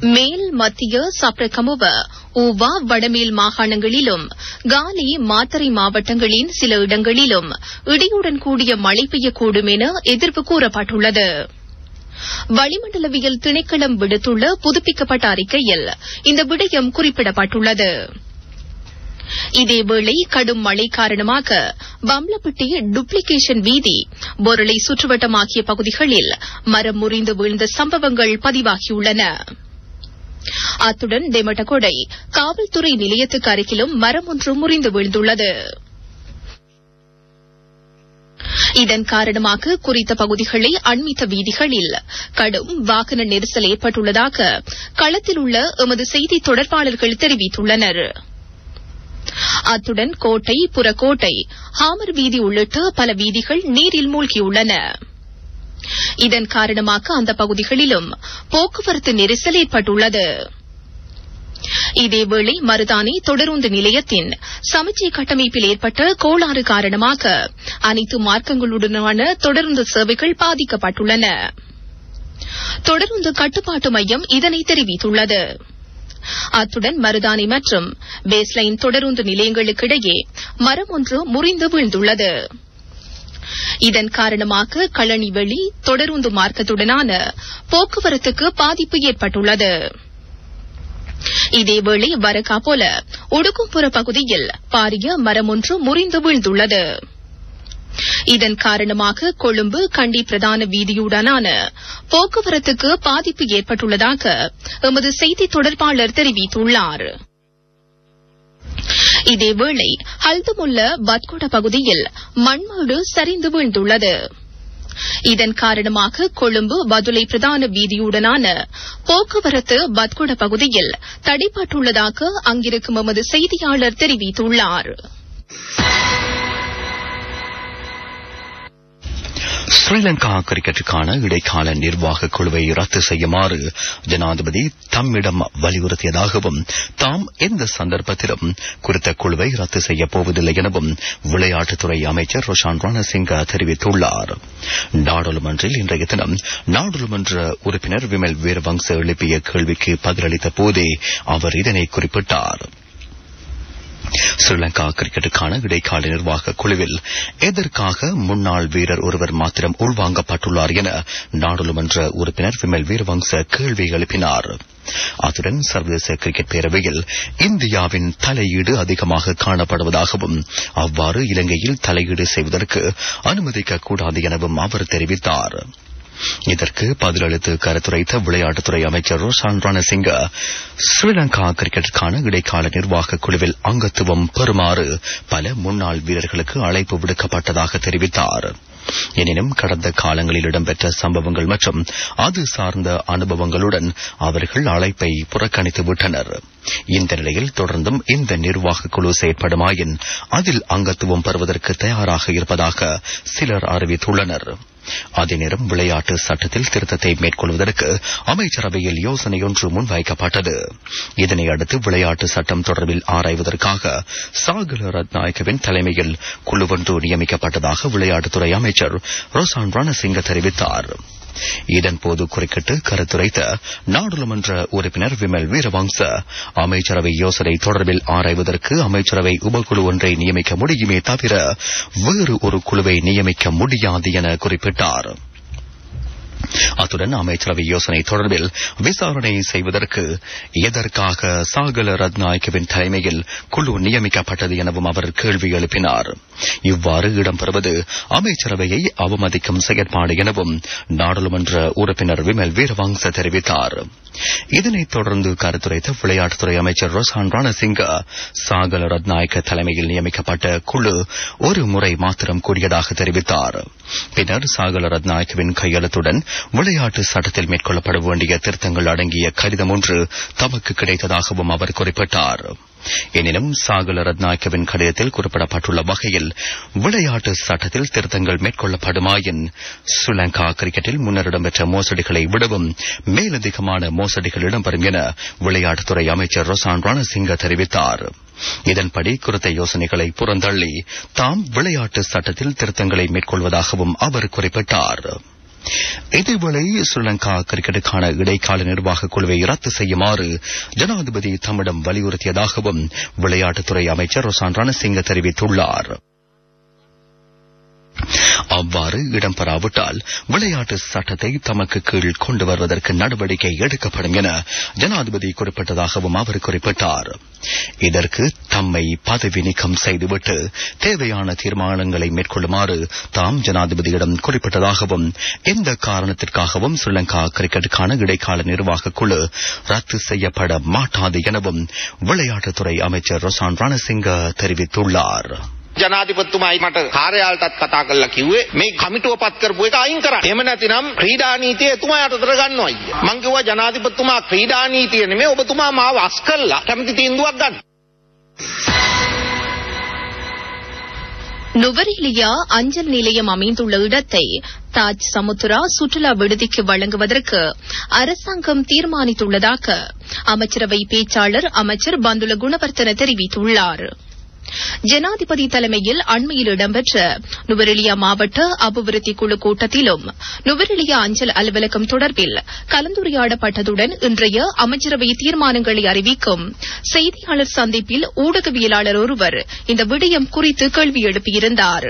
மேல் மத்திய சப்ரகமுவ ஊவா வடமேல் மாகாணங்களிலும் காலி மாத்தறை மாவட்டங்களின் சில இடங்களிலும் இடியுடன் கூடிய மழை பெய்யக்கூடும் என எதிர்ப்பு கூறப்பட்டுள்ளது வளிமண்டலவியல் திணைக்களம் விடுத்துள்ள புதுப்பிக்கப்பட்ட அறிக்கையில் இந்த விடயம் குறிப்பிடப்பட்டுள்ளது இதேவேளை கடும் மழை காரணமாக பம்லப்பட்டி டுப்ளிகேஷன் வீதி பொருளை சுற்றுவட்டமாக்கிய பகுதிகளில் மரம் முறிந்து வீழ்ந்த சம்பவங்கள் பதிவாகியுள்ளன அத்துடன் டெமட்டகொடை காவல்துறை நிலையத்துக்கு அருகிலும் மரம் ஒன்று முறிந்து வீழ்ந்துள்ளது இதன் காரணமாக குறித்த பகுதிகளை அண்மித்த வீதிகளில் கடும் வாகன நெரிசல் ஏற்பட்டுள்ளதாக களத்தில் உள்ள எமது செய்தி தொடர்பாளர்கள் தெரிவித்துள்ளனர் அத்துடன் கோட்டை புறக்கோட்டை ஹாமர் வீதி உள்ளிட்ட பல வீதிகள் நீரில் மூழ்கியுள்ளன இதன் காரணமாக அந்த பகுதிகளிலும் போக்குவரத்து நெரிசல் ஏற்பட்டுள்ளது இதேவேளை மருதானி தொடருந்து நிலையத்தின் சமச்சை கட்டமைப்பில் ஏற்பட்ட கோளாறு காரணமாக அனைத்து மார்க்கங்களுடனான தொடருந்து சேவைகள் பாதிக்கப்பட்டுள்ளன தொடருந்து கட்டுப்பாட்டு மையம் இதனை தெரிவித்துள்ளது அத்துடன் மருதானி மற்றும் பேஸ்லைன் தொடருந்து நிலையங்களுக்கிடையே மரம் ஒன்று முறிந்து வீழ்ந்துள்ளது இதன் காரணமாக களனிவெளி தொடருந்து மார்க்கத்துடனான போக்குவரத்துக்கு பாதிப்பு ஏற்பட்டுள்ளது இதேவேளை வரகா போல உடுக்கும்புற பகுதியில் பாரிய மரம் ஒன்று முறிந்து வீழ்ந்துள்ளது இதன் காரணமாக கொழும்பு கண்டி பிரதான வீதியுடனான போக்குவரத்துக்கு பாதிப்பு ஏற்பட்டுள்ளதாக எமது செய்தி தொடர்பாளர் தெரிவித்துள்ளார் இதேவேளை ஹல்துமுல்ல பத்கோட பகுதியில் மண்மேடு சரிந்து வீழ்ந்துள்ளது இதன் காரணமாக கொழும்பு பதுளை பிரதான வீதியுடனான போக்குவரத்து பத்கொட பகுதியில் தடைப்பட்டுள்ளதாக அங்கிருக்கும் எமது செய்தியாளர் தெரிவித்துள்ளார் ஸ்ரீலங்கா கிரிக்கெட்டுக்கான இடைக்கால நிர்வாக குழுவை ரத்து செய்யுமாறு ஜனாதிபதி தம்மிடம் வலியுறுத்தியதாகவும் தாம் எந்த சந்தர்ப்பத்திலும் குறித்த குழுவை ரத்து செய்யப் போவதில்லை எனவும் விளையாட்டுத்துறை அமைச்சர் ரோஷான் ரணசிங்க தெரிவித்துள்ளார் நாடாளுமன்றில் இன்றைய தினம் நாடாளுமன்ற உறுப்பினர் விமல் வீரவங்ச எழுப்பிய கேள்விக்கு பதிலளித்த போதே அவர் இதனை குறிப்பிட்டார் ஸ்ரீலங்கா கிரிக்கெட்டுக்கான இடைக்கால நிர்வாக குழுவில் எதற்காக முன்னாள் வீரர் ஒருவர் மாத்திரம் உள்வாங்கப்பட்டுள்ளார் என நாடாளுமன்ற உறுப்பினர் விமல் வீரவங்ச கேள்வி எழுப்பினார் அத்துடன் சர்வதேச கிரிக்கெட் பேரவையில் இந்தியாவின் தலையீடு அதிகமாக காணப்படுவதாகவும் அவ்வாறு இலங்கையில் தலையீடு செய்வதற்கு அனுமதிக்கக்கூடாது எனவும் அவர் தெரிவித்தார் இதற்கு பதிலளித்து கருத்துரைத்த விளையாட்டுத்துறை அமைச்சர் ரோஷான் ரணசிங்க ஸ்ரீலங்கா கிரிக்கெட்டுக்கான இடைக்கால நிர்வாக குழுவில் அங்கத்துவம் பெறுமாறு பல முன்னாள் வீரர்களுக்கு அழைப்பு விடுக்கப்பட்டதாக தெரிவித்தார் எனினும் கடந்த காலங்களில் இடம்பெற்ற சம்பவங்கள் மற்றும் அது சார்ந்த அனுபவங்களுடன் அவர்கள் அழைப்பை புறக்கணித்து விட்டனர் இந்த நிலையில் தொடர்ந்தும் இந்த நிர்வாக குழு செயற்படுமாயின் அதில் அங்கத்துவம் பெறுவதற்கு தயாராக இருப்பதாக சிலர் அறிவித்துள்ளனர் அதே நேரம் விளையாட்டு சட்டத்தில் திருத்தத்தை மேற்கொள்வதற்கு அமைச்சரவையில் யோசனையொன்று முன்வைக்கப்பட்டது இதனையடுத்து விளையாட்டு சட்டம் தொடர்பில் ஆராய்வதற்காக சாகல ரத்நாயக்கவின் தலைமையில் குழு ஒன்று நியமிக்கப்பட்டதாக விளையாட்டுத்துறை அமைச்சர் ரோசான் ரணசிங்க தெரிவித்தார் இதன்போது குறுக்கிட்டு கருத்துரைத்த நாடாளுமன்ற உறுப்பினர் விமல் வீரவங்ச அமைச்சரவை யோசனை தொடர்பில் ஆராய்வதற்கு அமைச்சரவை உபக்குழு ஒன்றை நியமிக்க முடியுமே தவிர வேறு ஒரு குழுவை நியமிக்க முடியாது என குறிப்பிட்டார் அத்துடன் அமைச்சரவை யோசனை தொடர்பில் விசாரணை செய்வதற்கு எதற்காக சாகல ரத்நாயக்கவின் தலைமையில் குழு நியமிக்கப்பட்டது எனவும் அவர் கேள்வி எழுப்பினார் இவ்வாறு இடம்பெறுவது அமைச்சரவையை அவமதிக்கும் செயற்பாடு எனவும் நாடாளுமன்ற உறுப்பினர் விமல் வீரவங்ச தெரிவித்தார் இதனைத் தொடர்ந்து கருத்துரைத்த விளையாட்டுத்துறை அமைச்சர் ரோசான் ரணசிங்க சாகல ரத்நாயக்க தலைமையில் நியமிக்கப்பட்ட குழு ஒரு முறை மாத்திரம் கூடியதாக தெரிவித்தார் பின்னர் சாகல ரத்நாயக்கவின் கையெழுத்துடன் விளையாட்டு சட்டத்தில் மேற்கொள்ளப்பட வேண்டிய திருத்தங்கள் அடங்கிய கடிதம் ஒன்று தமக்கு கிடைத்ததாகவும் அவர் குறிப்பிட்டார் எனினும் சாகல ரத்நாயக்கவின் கடிதத்தில் குறிப்பிடப்பட்டுள்ள வகையில் விளையாட்டு சட்டத்தில் திருத்தங்கள் மேற்கொள்ளப்படுமாயின் ஸ்ரீலங்கா கிரிக்கெட்டில் முன்னர் இடம்பெற்ற மோசடிகளை விடவும் மேலதிகமான மோசடிகள் இடம்பெறும் என விளையாட்டுத்துறை அமைச்சர் ரொசான் ரணசிங்க தெரிவித்தார் இதன்படி குறித்த யோசனைகளை புறந்தள்ளி தாம் விளையாட்டு சட்டத்தில் திருத்தங்களை மேற்கொள்வதாகவும் அவர் குறிப்பிட்டார் இதேவேளை ஸ்ரீலங்கா கிரிக்கெட்டுக்கான இடைக்கால நிர்வாக குழுவை ரத்து செய்யுமாறு ஜனாதிபதி தம்மிடம் வலியுறுத்தியதாகவும் விளையாட்டுத்துறை அமைச்சர் ரொசான் ரணசிங்க தெரிவித்துள்ளார் அவ்வாறு இடம்பெறாவிட்டால் விளையாட்டு சட்டத்தை தமக்கு கீழ் கொண்டு வருவதற்கு நடவடிக்கை எடுக்கப்படும் என ஜனாதிபதி குறிப்பிட்டதாகவும் அவர் குறிப்பிட்டார் இதற்கு தம்மை பதவி நீக்கம் செய்துவிட்டு தேவையான தீர்மானங்களை மேற்கொள்ளுமாறு தாம் ஜனாதிபதியிடம் குறிப்பிட்டதாகவும் எந்த காரணத்திற்காகவும் ஸ்ரீலங்கா கிரிக்கெட்டுக்கான இடைக்கால நிர்வாக குழு ரத்து செய்யப்பட மாட்டாது எனவும் விளையாட்டுத்துறை அமைச்சர் ரொசான் ரணசிங்க தெரிவித்துள்ளார் ජනාධිපතිතුමායි මට කාර්යාලයටත් කතා කරලා කිව්වේ මේ කමිටුව පත් කරපු එක අයින් කරන්න. එහෙම නැතිනම් ක්‍රීඩා නීතිය එතුමා යටතට ගන්නවා අයියා. මං කිව්වා ජනාධිපතිතුමා ක්‍රීඩා නීතිය නෙමෙයි ඔබතුමා මාව අස් කළා කැමති තීන්දුවක් ගන්න. நுவரெலியா அஞ்சல் நிலையம் அமைந்துள்ள இடத்தை தாஜ் சமுத்ரா சுற்றுலா விடுதிக்கு வழங்குவதற்கு அரசாங்கம் தீர்மானித்துள்ளதாக அமைச்சரவை பேச்சாளர் அமைச்சர் பந்துல குணவர்த்தன தெரிவித்துள்ளார் ஜனாதிபதி தலைமையில் அண்மையில் இடம்பெற்ற நுவரெலியா மாவட்ட அபிவிருத்தி குழு கூட்டத்திலும் நுவரெலியா அஞ்சல் அலுவலகம் தொடர்பில் கலந்துரையாடப்பட்டதுடன் இன்றைய அமைச்சரவை தீர்மானங்களை அறிவிக்கும் செய்தியாளர் சந்திப்பில் ஊடகவியலாளர் ஒருவர் இந்த விடயம் குறித்து கேள்வி எழுப்பியிருந்தார்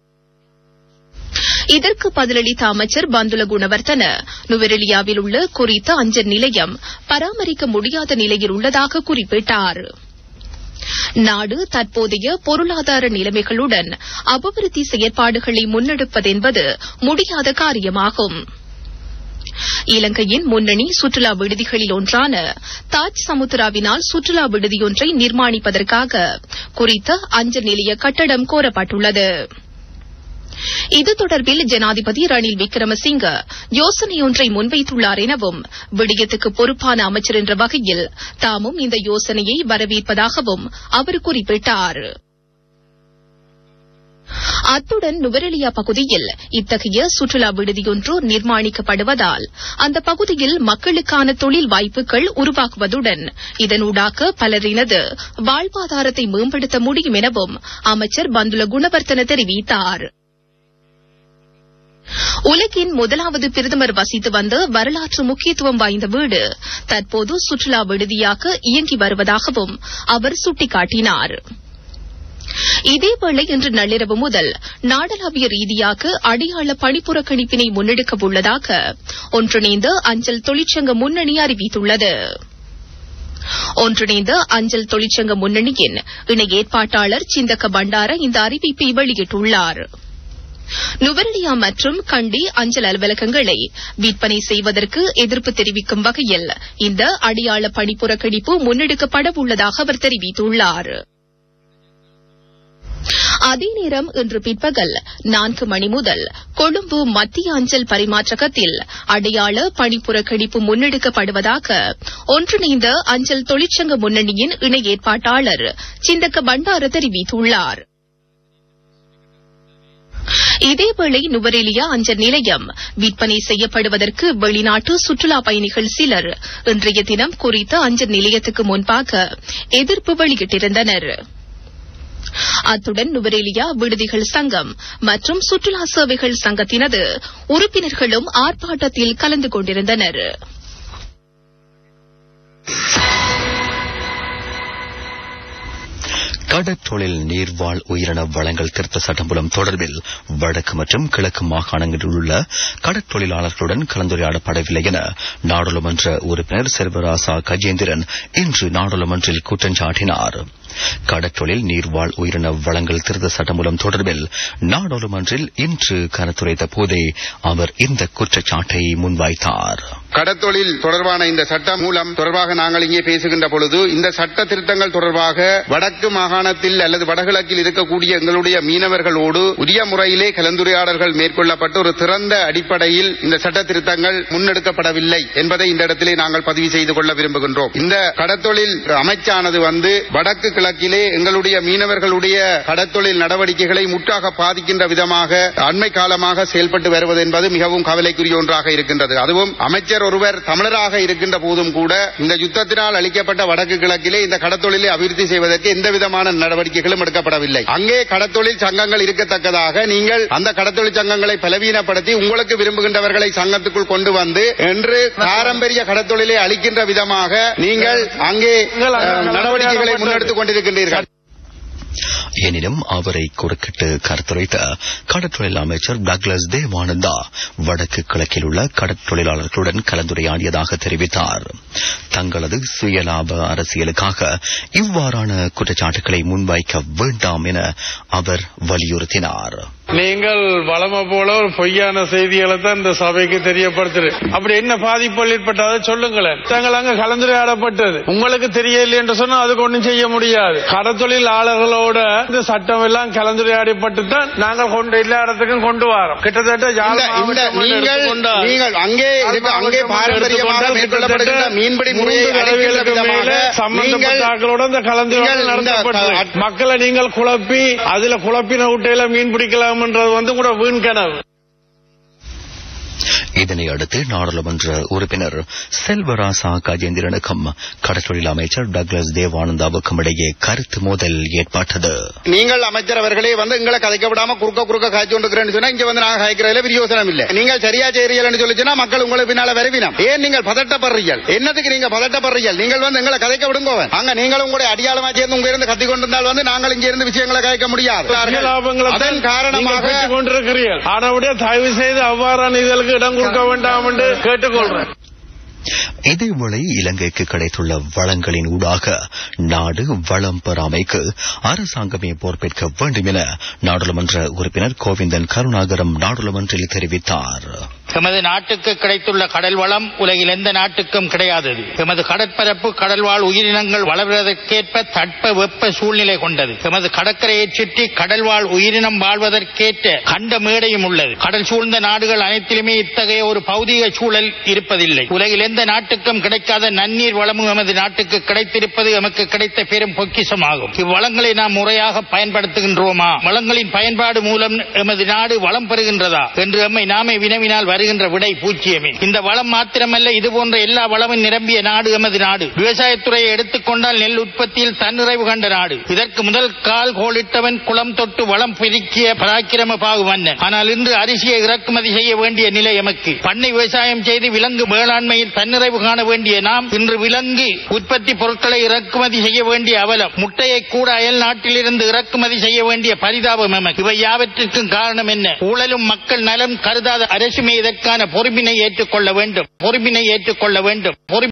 இதற்கு பதிலளித்த அமைச்சர் பந்துல குணவர்த்தன நுவரெலியாவில் உள்ள குறித்த அஞ்சல் நிலையம் பராமரிக்க முடியாத நிலையில் உள்ளதாக குறிப்பிட்டார் நாடு தற்போதைய பொருளாதார நிலைமைகளுடன் அபிவிருத்தி செயற்பாடுகளை முன்னெடுப்பதென்பது முடியாத காரியமாகும் இலங்கையின் முன்னணி சுற்றுலா விடுதிகளில் ஒன்றான தாஜ் சமுத்ராவினால் சுற்றுலா விடுதியொன்றை நிர்மாணிப்பதற்காக குறித்த அஞ்சல் நிலைய கட்டடம் கோரப்பட்டுள்ளது இது தொடர்பில் ஜனாதிபதி ரணில் விக்ரமசிங்க யோசனையொன்றை முன்வைத்துள்ளார் எனவும் விடயத்துக்கு பொறுப்பான அமைச்சர் என்ற வகையில் தாமும் இந்த யோசனையை வரவேற்பதாகவும் அவர் குறிப்பிட்டார் அத்துடன் நுவரெலியா பகுதியில் இத்தகைய சுற்றுலா விடுதியொன்று நிர்மாணிக்கப்படுவதால் அந்த பகுதியில் மக்களுக்கான தொழில் வாய்ப்புகள் உருவாகுவதுடன் இதனூடாக பலரினது வாழ்வாதாரத்தை மேம்படுத்த முடியும் எனவும் அமைச்சர் பந்துல குணவர்த்தன தெரிவித்தார் உலகின் முதலாவது பிரதமர் வசித்து வந்த வரலாற்று முக்கியத்துவம் வாய்ந்த வீடு தற்போது சுற்றுலா விடுதியாக இயங்கி வருவதாகவும் அவர் சுட்டிக்காட்டினார் இதேவேளை இன்று நள்ளிரவு முதல் நாடளாவிய ரீதியாக அடையாள பணிப்புறக்கணிப்பினை முன்னெடுக்க உள்ளதாக ஒன்றிணைந்த அஞ்சல் தொழிற்சங்க முன்னணி அறிவித்துள்ளது ஒன்றிணைந்த அஞ்சல் தொழிற்சங்க முன்னணியின் இணை ஏற்பாட்டாளர் சிந்தக்க பண்டார இந்த அறிவிப்பை வெளியிட்டுள்ளார் நுவரெலியா மற்றும் கண்டி அஞ்சல் அலுவலகங்களை விற்பனை செய்வதற்கு எதிர்ப்பு தெரிவிக்கும் வகையில் இந்த அடையாள பணிப்புறக்கணிப்பு முன்னெடுக்கப்பட உள்ளதாக அவர் தெரிவித்துள்ளார் அதே நேரம் இன்று பிற்பகல் நான்கு மணி முதல் கொழும்பு மத்திய அஞ்சல் பரிமாற்றகத்தில் அடையாள பணிப்புறக்கணிப்பு முன்னெடுக்கப்படுவதாக ஒன்றிணைந்த அஞ்சல் தொழிற்சங்க முன்னணியின் இணை ஏற்பாட்டாளர் சிந்தக்க பண்டார தெரிவித்துள்ளார் இதேவேளை நுவரெலியா அஞ்சல் நிலையம் விற்பனை செய்யப்படுவதற்கு வெளிநாட்டு சுற்றுலா பயணிகள் சிலர் இன்றைய தினம் குறித்த அஞ்சல் நிலையத்துக்கு முன்பாக எதிர்ப்பு வெளியிட்டிருந்தனர் அத்துடன் நுவரெலியா விடுதிகள் சங்கம் மற்றும் சுற்றுலா சேவைகள் சங்கத்தினது உறுப்பினர்களும் ஆர்ப்பாட்டத்தில் கலந்து கொண்டிருந்தனர் கடற்றொழில் நீர்வாழ் உயிரின வளங்கள் திருத்த சட்டம் மூலம் தொடர்பில் வடக்கு மற்றும் கிழக்கு மாகாணங்களில் உள்ள கடற்றொழிலாளர்களுடன் கலந்துரையாடப்படவில்லை என நாடாளுமன்ற உறுப்பினர் செல்வராசா கஜேந்திரன் இன்று நாடாளுமன்றில் குற்றம் சாட்டினார் கடற்றொழில் நீர்வாழ் உயிரின வளங்கள் திருத்த சட்டம் மூலம் தொடர்பில் நாடாளுமன்றில் இன்று கருத்துரைத்த போதே அவர் இந்த குற்றச்சாட்டை முன்வைத்தார் கடத்தொழில் தொடர்பான இந்த சட்டம் மூலம் தொடர்பாக நாங்கள் இங்கே பேசுகின்ற பொழுது இந்த சட்ட திருத்தங்கள் தொடர்பாக வடக்கு மாகாணத்தில் அல்லது வடகிழக்கில் இருக்கக்கூடிய எங்களுடைய மீனவர்களோடு உரிய முறையிலே கலந்துரையாடல்கள் மேற்கொள்ளப்பட்டு ஒரு திறந்த அடிப்படையில் இந்த சட்ட திருத்தங்கள் முன்னெடுக்கப்படவில்லை என்பதை இந்த இடத்திலே நாங்கள் பதிவு செய்து கொள்ள விரும்புகின்றோம் இந்த கடத்தொழில் அமைச்சானது வந்து வடக்கு கிழக்கிலே எங்களுடைய மீனவர்களுடைய கடற்தொழில் நடவடிக்கைகளை முற்றாக பாதிக்கின்ற விதமாக அண்மை காலமாக செயல்பட்டு வருவது என்பது மிகவும் கவலைக்குரிய ஒன்றாக இருக்கின்றது அதுவும் அமைச்சர் ஒருவர் தமிழராக இருக்கின்ற போதும் கூட இந்த யுத்தத்தினால் அளிக்கப்பட்ட வடக்கு கிழக்கிலே இந்த கடற்தொழிலை அபிவிருத்தி செய்வதற்கு எந்த விதமான நடவடிக்கைகளும் எடுக்கப்படவில்லை அங்கே கடற்தொழில் சங்கங்கள் இருக்கத்தக்கதாக நீங்கள் அந்த கடற்தொழில் சங்கங்களை பலவீனப்படுத்தி உங்களுக்கு விரும்புகின்றவர்களை சங்கத்துக்குள் கொண்டு வந்து என்று பாரம்பரிய கடற்தொழிலை அளிக்கின்ற விதமாக நீங்கள் அங்கே அஹ், நடவடிக்கைகளை முன்னெடுத்துக் கொண்டிருக்கின்றீர்கள் எனினும் அவரை குறுக்கிட்டு கருத்துரைத்த கடற்றொழில் அமைச்சர் டக்ளஸ் தேவானந்தா வடக்கு கிழக்கில் உள்ள கடற்தொழிலாளர்களுடன் கலந்துரையாடியதாக தெரிவித்தார் தங்களது சுயலாப அரசியலுக்காக இவ்வாறான குற்றச்சாட்டுகளை முன்வைக்க வேண்டாம் என அவர் வலியுறுத்தினார் நீங்கள் வளம போல ஒரு பொய்யான செய்திகளை தான் இந்த சபைக்கு தெரியப்படுத்துது அப்படி என்ன பாதிப்பு ஏற்பட்டதை சொல்லுங்களேன் தாங்கள் அங்க கலந்துரையாடப்பட்டது உங்களுக்கு தெரியல என்று சொன்னா அதுக்கு ஒண்ணும் செய்ய முடியாது கடத்தொழிலாளர்களோட இந்த சட்டம் எல்லாம் கலந்துரையாடப்பட்டு தான் நாங்கள் கொண்டு எல்லா இடத்துக்கும் கொண்டு வரோம் கிட்டத்தட்ட யாழ் இந்த- இந்த மாவட்டம் நீங்கள் எடுத்துக்கொண்டால் நீங்கள் அங்கே இருக்க- அங்கே பாரம்பரியமாக மேற்கொள்ளப்படுகின்ற மீன்பிடி முறையை மூன்று அழைக்கின்ற தடவைகளுக்கு விதமாக மேல சம்பந்தப்பட்ட நீங்கள் ஆட்களோட இந்த கலந்துரையாடல் நீங்கள் இந்த நடத்தப்பட்டது க- மக்களை நீங்கள் குழப்பி அதுல குழப்பின விட்டையில மீன் பிடிக்கலாம்ன்றது வந்து கூட வீண் கனவு இதனை அடுத்து நாடாளுமன்ற உறுப்பினர் செல்வராசா கஜேந்திரனுக்கும் கடற்றொழில் அமைச்சர் டக்ளஸ் தேவானந்தாவுக்கும் இடையே கருத்து மோதல் ஏற்பட்டது நீங்கள் அமைச்சர் அவர்களே வந்து எங்களை கதைக்க விடாம குறுக்க குறுக்க காய்ச்சி கொண்டிருக்கிறேன்னு சொன்னா இங்க வந்து நாங்க காய்க்கிறதுல பிரயோசனம் இல்ல நீங்கள் சரியா செய்றீங்கன்னு சொல்லிச்சுன்னா மக்கள் உங்களுக்கு பின்னால வருவினம் ஏன் நீங்கள் பதட்டப்படுறீர்கள் என்னத்துக்கு நீங்க பதட்டப்படுறீர்கள் நீங்கள் வந்து எங்களை கதைக்க விடுங்க அங்க நீங்களும் கூட அடியாளமா சேர்ந்து உங்க இருந்து கத்தி கொண்டிருந்தால் வந்து நாங்கள் இங்க இருந்து விஷயங்களை கதைக்க முடியாது சுய லாபங்களை அதன் தான் காரணமாக நீங்கள் பெற்றுக் கொண்டிருக்கிறீர்கள் ஆனவுடைய தயவு செய்து அவ்வாறான இதழுக்கு இடம் கொடுக்க வேண்டாம் என்று கேட்டுக்கொள்றேன் இதேவேளை இலங்கைக்கு கிடைத்துள்ள வளங்களின் ஊடாக நாடு வளம் பெறாமைக்கு அரசாங்கமே பொறுப்பேற்க வேண்டும் என நாடாளுமன்ற உறுப்பினர் கோவிந்தன் கருணாகரம் நாடாளுமன்றில் தெரிவித்தார் எமது நாட்டுக்கு கிடைத்துள்ள கடல் வளம் உலகில் எந்த நாட்டுக்கும் கிடையாதது எமது கடற்பரப்பு கடல்வாழ் உயிரினங்கள் வளர்வதற்கேற்ப தட்ப வெப்ப சூழ்நிலை கொண்டது எமது கடற்கரையை சுற்றி கடல்வாழ் உயிரினம் வாழ்வதற்கேற்ற கண்ட மேடையும் உள்ளது கடல் சூழ்ந்த நாடுகள் அனைத்திலுமே இத்தகைய ஒரு பௌதிக சூழல் இருப்பதில்லை உலகில் எந்த நாட்டுக்கும் கிடைக்காத நன்னீர் வளமும் எமது நாட்டுக்கு கிடைத்திருப்பது எமக்கு கிடைத்த பெரும் பொக்கிஷமாகும் இவ்வளங்களை நாம் முறையாக பயன்படுத்துகின்றோமா வளங்களின் பயன்பாடு மூலம் எமது நாடு வளம் பெறுகின்றதா என்று எம்மை நாமே வினவினால் வருகின்ற விடை பூச்சியமே இந்த வளம் மாத்திரமல்ல இது போன்ற எல்லா வளமும் நிரம்பிய நாடு எமது நாடு விவசாயத்துறையை எடுத்துக்கொண்டால் நெல் உற்பத்தியில் தன்னிறைவு கண்ட நாடு இதற்கு முதல் கால் கோலிட்டவன் குளம் தொட்டு வளம் பெருக்கிய பராக்கிரம பாகு மன்னன் ஆனால் இன்று அரிசியை இறக்குமதி செய்ய வேண்டிய நிலை எமக்கு பண்ணை விவசாயம் செய்து விலங்கு வேளாண்மையில் தன்னிறைவு காண வேண்டிய நாம் இன்று விலங்கு உற்பத்தி பொருட்களை இறக்குமதி செய்ய வேண்டிய அவலம் முட்டையை கூட அயல் நாட்டிலிருந்து இறக்குமதி செய்ய வேண்டிய பரிதாபம் எமக்கு இவை யாவற்றிற்கும் காரணம் என்ன ஊழலும் மக்கள் நலம் கருதாத அரசுமே இதற்கான பொறுப்பினை ஏற்றுக்கொள்ள வேண்டும் பொறுப்பினை ஏற்றுக்கொள்ள வேண்டும் பொறுப்பு